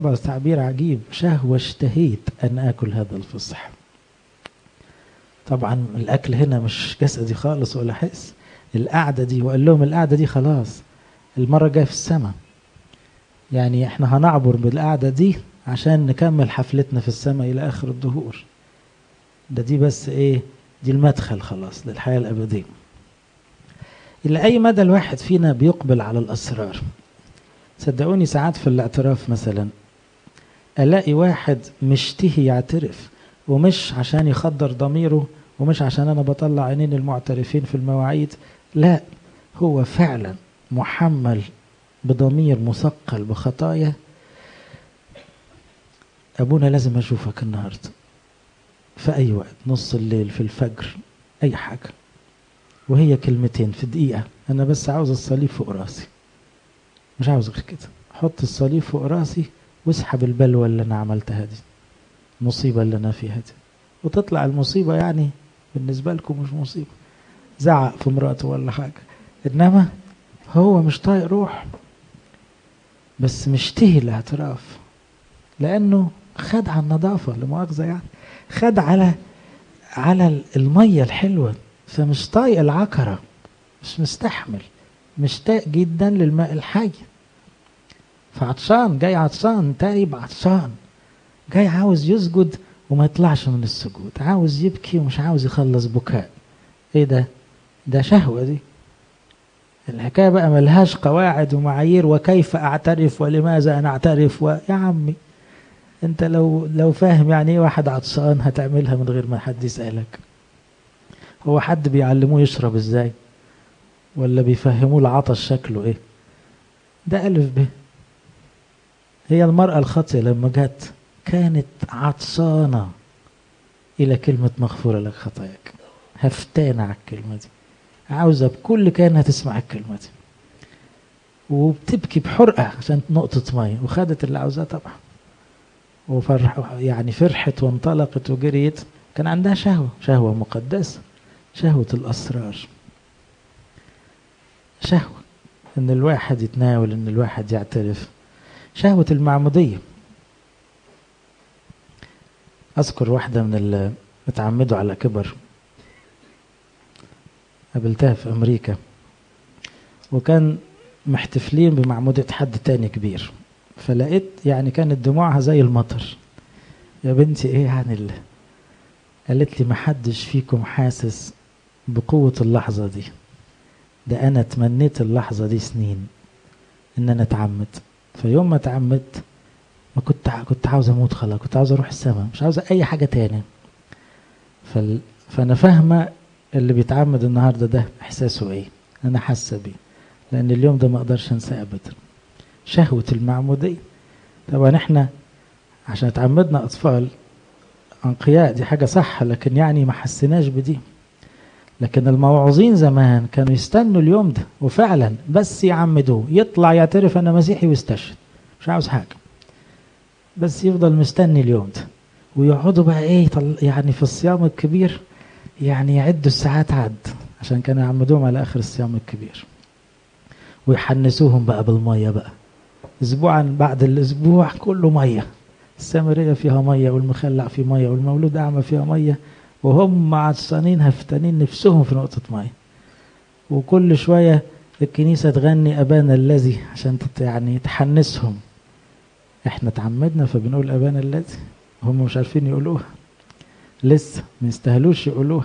بس تعبير عجيب شهوة اشتهيت أن آكل هذا الفصح طبعا الأكل هنا مش جسدي خالص ولا حس القعدة دي وقال لهم القعدة دي خلاص المرة جاية في السماء يعني احنا هنعبر بالقعدة دي عشان نكمل حفلتنا في السماء إلى آخر الدهور ده دي بس إيه دي المدخل خلاص للحياة الأبدية إلى أي مدى الواحد فينا بيقبل على الأسرار صدقوني ساعات في الاعتراف مثلا ألاقي واحد مشتهي يعترف ومش عشان يخدر ضميره ومش عشان أنا بطلع عينين المعترفين في المواعيد لا هو فعلا محمل بضمير مثقل بخطايا أبونا لازم أشوفك النهاردة في أي وقت نص الليل في الفجر أي حاجة وهي كلمتين في دقيقة أنا بس عاوز الصليب فوق راسي مش عاوز غير كده حط الصليب فوق راسي واسحب البلوى اللي أنا عملتها دي المصيبة اللي أنا فيها دي وتطلع المصيبة يعني بالنسبة لكم مش مصيبة زعق في مراته ولا حاجة إنما هو مش طايق روح بس مشتهي الاعتراف لأنه خد على النظافة لمؤاخذة يعني خد على على المية الحلوة فمش طايق العكرة مش مستحمل مشتاق جدا للماء الحي فعطشان جاي عطشان تايب عطشان جاي عاوز يسجد وما يطلعش من السجود عاوز يبكي ومش عاوز يخلص بكاء ايه ده ده شهوة دي الحكاية بقى ملهاش قواعد ومعايير وكيف اعترف ولماذا انا اعترف و... يا عمي انت لو لو فاهم يعني ايه واحد عطشان هتعملها من غير ما حد يسألك هو حد بيعلموه يشرب ازاي ولا بيفهموه العطش شكله ايه ده ألف ب هي المرأة الخاطئة لما جت كانت عطشانة إلى كلمة مغفورة لك خطاياك هفتانة على الكلمة دي عاوزة بكل كانها تسمع الكلمة دي وبتبكي بحرقة عشان نقطة مية وخدت اللي عاوزاه طبعا وفرح يعني فرحت وانطلقت وجريت كان عندها شهوة شهوة مقدسة شهوة الأسرار شهوة إن الواحد يتناول إن الواحد يعترف شهوة المعمودية أذكر واحدة من اللي اتعمدوا على كبر قابلتها في أمريكا وكان محتفلين بمعمودية حد تاني كبير فلقيت يعني كانت دموعها زي المطر يا بنتي ايه يعني اللي قالت لي محدش فيكم حاسس بقوة اللحظة دي ده أنا تمنيت اللحظة دي سنين إن أنا أتعمد فيوم ما اتعمدت ما كنت كنت عاوز أموت خلاص كنت عاوز أروح السماء مش عاوز أي حاجة تاني فال... فأنا فاهمة اللي بيتعمد النهاردة ده إحساسه إيه أنا حاسة بيه لأن اليوم ده ما أقدرش أنساه أبدا شهوة المعمودية طبعا إحنا عشان اتعمدنا أطفال أنقياء دي حاجة صح لكن يعني ما حسيناش بدي لكن الموعوظين زمان كانوا يستنوا اليوم ده وفعلا بس يعمدوه يطلع يعترف أنا مسيحي ويستشهد مش عاوز حاجة بس يفضل مستني اليوم ده ويقعدوا بقى ايه يعني في الصيام الكبير يعني يعدوا الساعات عد عشان كانوا يعمدوهم على اخر الصيام الكبير ويحنسوهم بقى بالميه بقى اسبوعا بعد الاسبوع كله ميه السامريه فيها ميه والمخلع فيه ميه والمولود اعمى فيها ميه وهم عطشانين هفتانين نفسهم في نقطه ميه وكل شويه الكنيسه تغني ابانا الذي عشان يعني تحنسهم احنا تعمدنا فبنقول ابانا الذي هم مش عارفين يقولوها لسه ما يستاهلوش يقولوها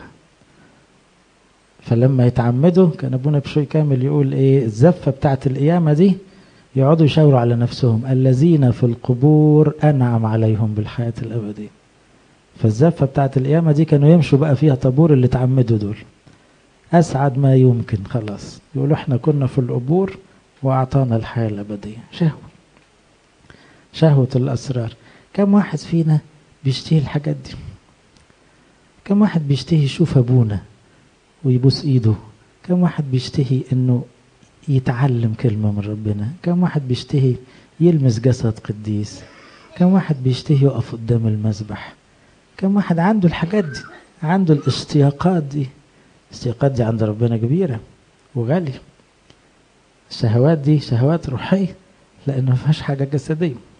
فلما يتعمدوا كان ابونا بشوي كامل يقول ايه الزفه بتاعت القيامه دي يقعدوا يشاوروا على نفسهم الذين في القبور انعم عليهم بالحياه الابديه فالزفه بتاعت القيامه دي كانوا يمشوا بقى فيها طابور اللي اتعمدوا دول اسعد ما يمكن خلاص يقولوا احنا كنا في القبور واعطانا الحياه الابديه شهوه شهوه الاسرار كم واحد فينا بيشتهي الحاجات دي كم واحد بيشتهي يشوف ابونا ويبوس ايده كم واحد بيشتهي انه يتعلم كلمة من ربنا كم واحد بيشتهي يلمس جسد قديس كم واحد بيشتهي يقف قدام المذبح كم واحد عنده الحاجات دي عنده الاشتياقات دي الاشتياقات دي عند ربنا كبيرة وغالية الشهوات دي شهوات روحية لأنه ما فيهاش حاجة جسدية